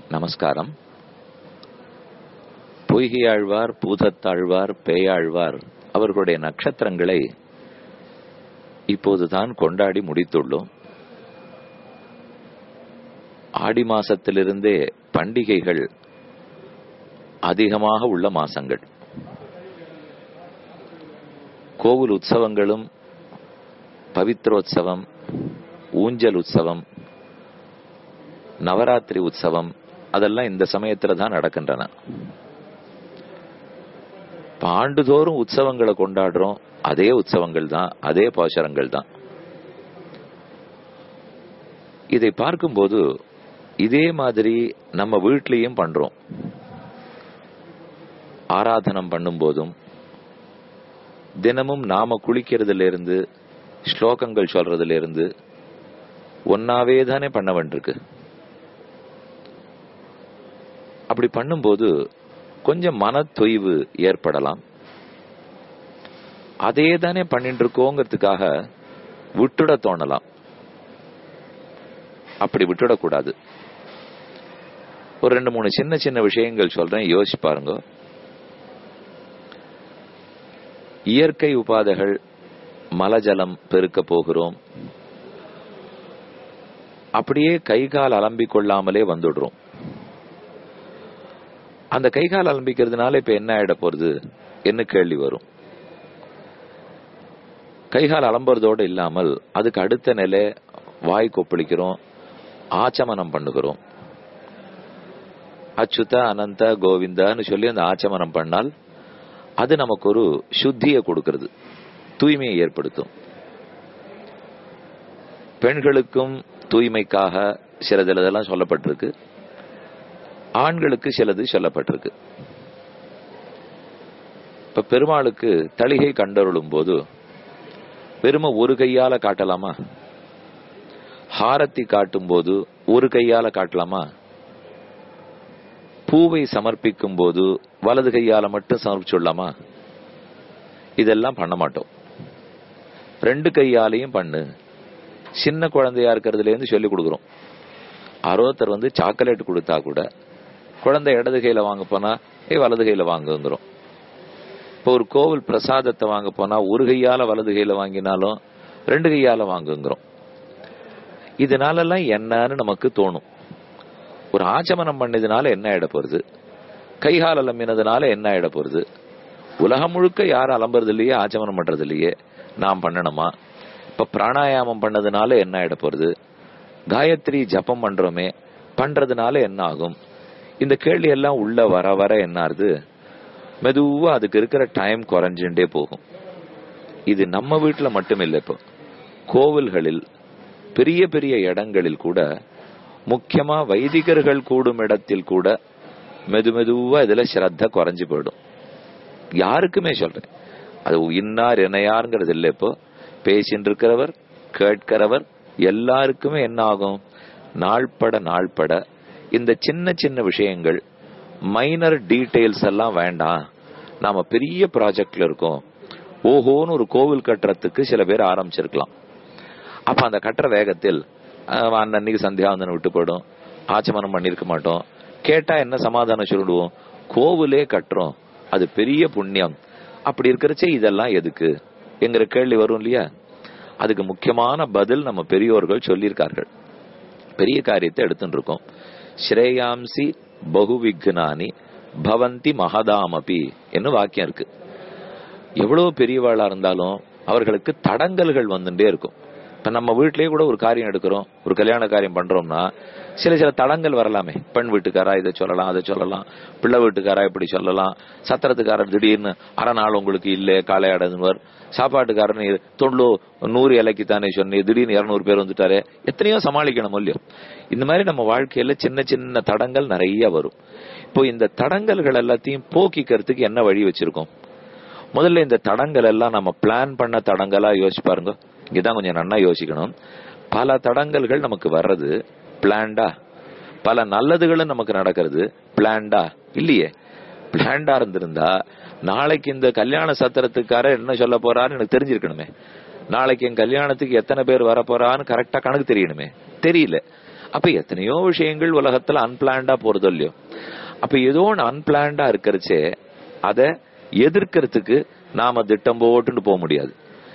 நமஸ்காரம் பொய்கையாழ்வார் பூதத்தாழ்வார் பேயாழ்வார் அவர்களுடைய நட்சத்திரங்களை இப்போதுதான் கொண்டாடி முடித்துள்ளோம் ஆடி மாசத்திலிருந்தே பண்டிகைகள் அதிகமாக உள்ள மாசங்கள் கோவில் உற்சவங்களும் பவித்ரோத்சவம் ஊஞ்சல் உற்சவம் நவராத்திரி உற்சவம் அதெல்லாம் இந்த சமயத்துல தான் நடக்கின்றன ஆண்டுதோறும் உற்சவங்களை கொண்டாடுறோம் அதே உற்சவங்கள் தான் அதே பாசரங்கள் தான் இதை பார்க்கும்போது இதே மாதிரி நம்ம வீட்லயும் பண்றோம் ஆராதனம் பண்ணும் போதும் தினமும் நாம குளிக்கிறதுல இருந்து ஸ்லோகங்கள் சொல்றதுல இருந்து ஒன்னாவே தானே பண்ண வேண்டியிருக்கு அப்படி பண்ணும்போது கொஞ்சம் மன தொய்வு ஏற்படலாம் அதே தானே பண்ணிட்டு இருக்கோங்கிறதுக்காக விட்டுட தோணலாம் அப்படி விட்டுடக்கூடாது ஒரு ரெண்டு மூணு சின்ன சின்ன விஷயங்கள் சொல்றேன் யோசிச்சு பாருங்க இயற்கை உபாதைகள் மலஜலம் பெருக்க போகிறோம் அப்படியே கை கால் அலம்பிக் கொள்ளாமலே வந்துடுறோம் அந்த கை கால் அலம்பிக்கிறதுனால இப்ப என்ன ஆயிட போறது என்ன கேள்வி வரும் கைகால் அலம்புறதோடு இல்லாமல் அதுக்கு அடுத்த நிலை வாய் கொப்பளிக்கிறோம் ஆச்சமனம் பண்ணுகிறோம் அச்சுத அனந்த கோவிந்தான்னு சொல்லி அந்த ஆச்சமனம் பண்ணால் அது நமக்கு ஒரு சுத்தியை கொடுக்கிறது தூய்மையை ஏற்படுத்தும் பெண்களுக்கும் தூய்மைக்காக சிலது இதெல்லாம் சொல்லப்பட்டிருக்கு ஆண்களுக்கு சிலது சொல்லப்பட்டிருக்கு இப்ப பெருமாளுக்கு தளிகை கண்டருளும் போது வெறும ஒரு கையால காட்டலாமா ஹாரத்தி காட்டும் போது ஒரு கையால காட்டலாமா பூவை சமர்ப்பிக்கும் போது வலது கையால மட்டும் சமர்ப்பிச்சுடலாமா இதெல்லாம் பண்ண மாட்டோம் ரெண்டு கையாலையும் பண்ணு சின்ன குழந்தையா இருக்கிறதுல இருந்து சொல்லி கொடுக்குறோம் அரோத்தர் வந்து சாக்லேட் கொடுத்தா கூட குழந்தை இடது கையில வாங்க போனா ஏ வலது கையில வாங்குங்கிறோம் இப்போ ஒரு கோவில் பிரசாதத்தை வாங்க போனா ஒரு கையால வலது கையில வாங்கினாலும் ரெண்டு கையால வாங்குங்கிறோம் இதனாலெல்லாம் என்னன்னு நமக்கு தோணும் ஒரு ஆச்சமனம் பண்ணதுனால என்ன ஆயிட போறது கைகால் அலம்பினதுனால என்ன ஆயிட போறது உலகம் முழுக்க யாரும் அலம்புறது இல்லையே ஆச்சமனம் பண்றது இல்லையே நாம் பண்ணணுமா இப்ப பிராணாயாமம் பண்ணதுனால என்ன ஆயிட போறது காயத்ரி ஜபம் பண்றோமே பண்றதுனால என்ன ஆகும் இந்த கேள்வி எல்லாம் உள்ள வர வர என்ன ஆகுது மெதுவா அதுக்கு இருக்கிற டைம் குறைஞ்சுட்டே போகும் இது நம்ம வீட்டுல மட்டும் இல்லை இப்போ கோவில்களில் பெரிய பெரிய இடங்களில் கூட முக்கியமா வைதிகர்கள் கூடும் இடத்தில் கூட மெது மெதுவா இதுல ஸ்ரத்த குறைஞ்சு போயிடும் யாருக்குமே சொல்றேன் அது இன்னார் இணையாருங்கிறது இல்லை இப்போ பேசின்னு இருக்கிறவர் கேட்கிறவர் எல்லாருக்குமே என்ன ஆகும் நாள்பட நாள்பட இந்த சின்ன சின்ன விஷயங்கள் மைனர் டீடைல்ஸ் எல்லாம் வேண்டாம் நாம பெரிய ப்ராஜெக்ட்ல இருக்கோம் ஓஹோன்னு ஒரு கோவில் கட்டுறதுக்கு சில பேர் ஆரம்பிச்சிருக்கலாம் அப்ப அந்த கட்டுற வேகத்தில் அன்னைக்கு சந்தியாவந்தனம் விட்டு போயிடும் ஆச்சமனம் பண்ணிருக்க மாட்டோம் கேட்டா என்ன சமாதானம் சொல்லிடுவோம் கோவிலே கட்டுறோம் அது பெரிய புண்ணியம் அப்படி இருக்கிறச்சே இதெல்லாம் எதுக்கு என்கிற கேள்வி வரும் இல்லையா அதுக்கு முக்கியமான பதில் நம்ம பெரியோர்கள் சொல்லியிருக்கார்கள் பெரிய காரியத்தை எடுத்துட்டு இருக்கோம் ஸ்ரேயாம்சி பகுவிக்னானி பவந்தி மகதாமபி என்று வாக்கியம் இருக்கு எவ்வளவு பெரியவாளா இருந்தாலும் அவர்களுக்கு தடங்கல்கள் வந்துட்டே இருக்கும் இப்ப நம்ம வீட்லயே கூட ஒரு காரியம் எடுக்கிறோம் ஒரு கல்யாண காரியம் பண்றோம்னா சில சில தடங்கள் வரலாமே பெண் வீட்டுக்காரா இதை சொல்லலாம் அதை சொல்லலாம் பிள்ளை வீட்டுக்காரா இப்படி சொல்லலாம் சத்திரத்துக்காரர் திடீர்னு அரை நாள் உங்களுக்கு இல்ல காலை அடங்குவர் சாப்பாட்டுக்காரன் தொண்ணூ நூறு இலைக்கு தானே சொன்னி திடீர்னு இருநூறு பேர் வந்துட்டாரு எத்தனையோ சமாளிக்கணும் இல்லையோ இந்த மாதிரி நம்ம வாழ்க்கையில சின்ன சின்ன தடங்கள் நிறைய வரும் இப்போ இந்த தடங்கல்கள் எல்லாத்தையும் போக்கிக்கிறதுக்கு என்ன வழி வச்சிருக்கோம் முதல்ல இந்த தடங்கள் எல்லாம் நம்ம பிளான் பண்ண தடங்களா யோசிச்சு பாருங்க இங்கதான் கொஞ்சம் நன்னா யோசிக்கணும் பல தடங்கல்கள் நமக்கு வர்றது பிளான்டா பல நல்லதுகளும் நமக்கு நடக்கிறது பிளான்டா இல்லையே பிளான்டா இருந்திருந்தா நாளைக்கு இந்த கல்யாண சத்திரத்துக்கார என்ன சொல்ல போறான்னு எனக்கு தெரிஞ்சிருக்கணுமே நாளைக்கு என் கல்யாணத்துக்கு எத்தனை பேர் வர போறான்னு கரெக்டா கணக்கு தெரியணுமே தெரியல அப்ப எத்தனையோ விஷயங்கள் உலகத்துல அன்பிளான்டா போறது இல்லையோ அப்ப ஏதோ ஒன்று அன்பிளான்டா இருக்கிறச்சே அதை எதிர்க்கிறதுக்கு நாம திட்டம் போட்டுன்னு போக முடியாது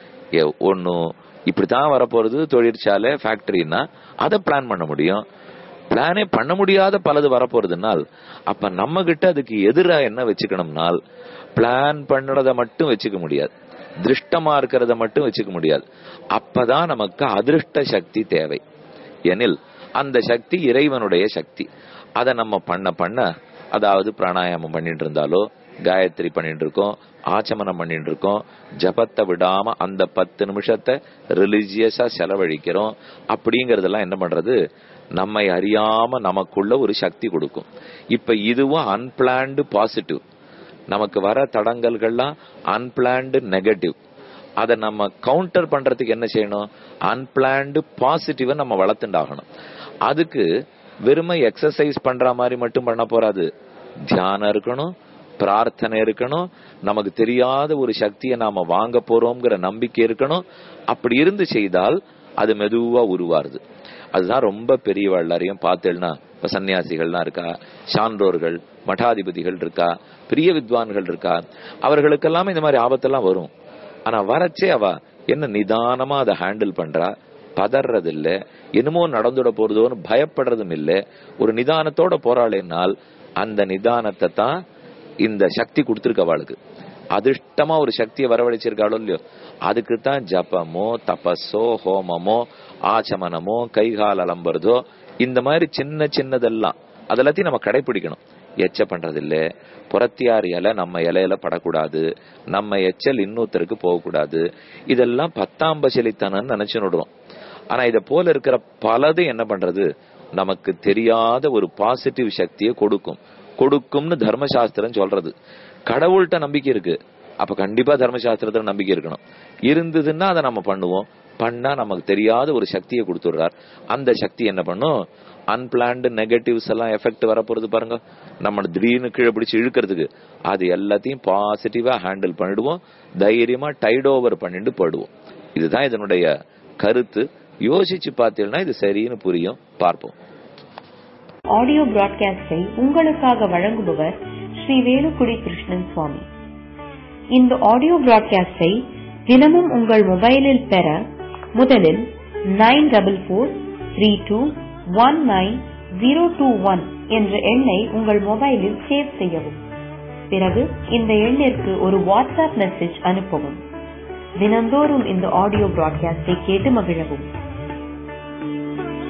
ஒன்னும் இப்படித்தான் வரப்போறது தொழிற்சாலை ஃபேக்டரின்னா அதை பிளான் பண்ண முடியும் பிளானே பண்ண முடியாத பலது வரப்போறதுனால் அப்ப நம்ம கிட்ட அதுக்கு எதிரா என்ன வச்சுக்கணும்னால் பிளான் பண்ணறத மட்டும் வச்சுக்க முடியாது திருஷ்டமா இருக்கிறத மட்டும் வச்சுக்க முடியாது அப்பதான் நமக்கு அதிருஷ்ட சக்தி தேவை எனில் அந்த சக்தி இறைவனுடைய சக்தி அதை நம்ம பண்ண பண்ண அதாவது பிராணாயாமம் பண்ணிட்டு இருந்தாலோ காயத்ரி பண்ணிட்டு இருக்கோம் ஆச்சமனம் பண்ணிட்டு இருக்கோம் ஜபத்தை விடாம அந்த பத்து நிமிஷத்தை ரிலிஜியஸா செலவழிக்கிறோம் அப்படிங்கறதெல்லாம் என்ன பண்றது நம்மை அறியாம நமக்குள்ள ஒரு சக்தி கொடுக்கும் இப்ப இதுவும் அன்பிளான்டு பாசிட்டிவ் நமக்கு வர தடங்கல்கள்லாம் அன்பிளான்டு நெகட்டிவ் அதை நம்ம கவுண்டர் பண்றதுக்கு என்ன செய்யணும் அன்பிளான்டு பாசிட்டிவ நம்ம வளர்த்துண்டாகணும் அதுக்கு வெறுமை எக்ஸசைஸ் பண்ற மாதிரி மட்டும் பண்ண போறாது தியானம் இருக்கணும் பிரார்த்தனை இருக்கணும் நமக்கு தெரியாத ஒரு சக்தியை நாம வாங்க போறோம்ங்கிற நம்பிக்கை இருக்கணும் அப்படி இருந்து செய்தால் அது மெதுவா உருவாருது அதுதான் ரொம்ப பெரிய எல்லாரையும் பார்த்தேன்னா இப்ப சன்னியாசிகள்லாம் இருக்கா சான்றோர்கள் மடாதிபதிகள் இருக்கா பெரிய வித்வான்கள் இருக்கா அவர்களுக்கெல்லாம் இந்த மாதிரி ஆபத்தெல்லாம் வரும் ஆனா வரச்சே அவ என்ன நிதானமா அதை ஹேண்டில் பண்றா பதறது இல்ல என்னமோ நடந்துட போறதோன்னு பயப்படுறதும் இல்ல ஒரு நிதானத்தோட போராளினால் அந்த நிதானத்தை தான் இந்த சக்தி கொடுத்திருக்க அவளுக்கு அதிர்ஷ்டமா ஒரு சக்தியை வரவழைச்சிருக்காளோ இல்லையோ அதுக்கு தான் ஜபமோ தபஸோ ஹோமமோ ஆச்சமனமோ கைகால் அலம்புறதோ இந்த மாதிரி சின்ன சின்னதெல்லாம் அதெல்லாத்தையும் நம்ம கடைபிடிக்கணும் எச்ச பண்றது இல்ல புறத்தியார் இலை நம்ம இலையில படக்கூடாது நம்ம எச்சல் இன்னொருத்தருக்கு போகக்கூடாது இதெல்லாம் பத்தாம் பசலித்தனன்னு நினைச்சு நடுறோம் ஆனா இத போல இருக்கிற பலது என்ன பண்றது நமக்கு தெரியாத ஒரு பாசிட்டிவ் சக்தியை கொடுக்கும் கொடுக்கும்னு தர்மசாஸ்திரம் சொல்றது கடவுள்கிட்ட நம்பிக்கை இருக்கு அப்ப கண்டிப்பா தர்மசாஸ்திரத்துல நம்பிக்கை இருக்கணும் இருந்ததுன்னா அதை நம்ம பண்ணுவோம் பண்ணா நமக்கு தெரியாத ஒரு சக்தியை கொடுத்துடுறார் அந்த சக்தி என்ன பண்ணும் அன்பிளான்டு நெகட்டிவ்ஸ் எல்லாம் எஃபெக்ட் வரப்போறது பாருங்க நம்ம திடீர்னு கீழே பிடிச்சு இழுக்கிறதுக்கு அது எல்லாத்தையும் பாசிட்டிவா ஹேண்டில் பண்ணிடுவோம் தைரியமா டைட் ஓவர் பண்ணிட்டு போயிடுவோம் இதுதான் இதனுடைய கருத்து யோசிச்சு பார்த்தீங்கன்னா இது சரின்னு புரியும் பார்ப்போம் ஆடியோ பிராட்காஸ்டை உங்களுக்காக வழங்குபவர் ஸ்ரீ வேலுக்குடி கிருஷ்ணன் சுவாமி இந்த ஆடியோ பிராட்காஸ்டை தினமும் உங்கள் மொபைலில் பெற முதலில் nine double four three two one nine zero two one என்ற எண்ணை உங்கள் மொபைலில் சேவ் செய்யவும் பிறகு இந்த எண்ணிற்கு ஒரு வாட்ஸ்அப் மெசேஜ் அனுப்பவும் தினந்தோறும் இந்த ஆடியோ பிராட்காஸ்டை கேட்டு மகிழவும்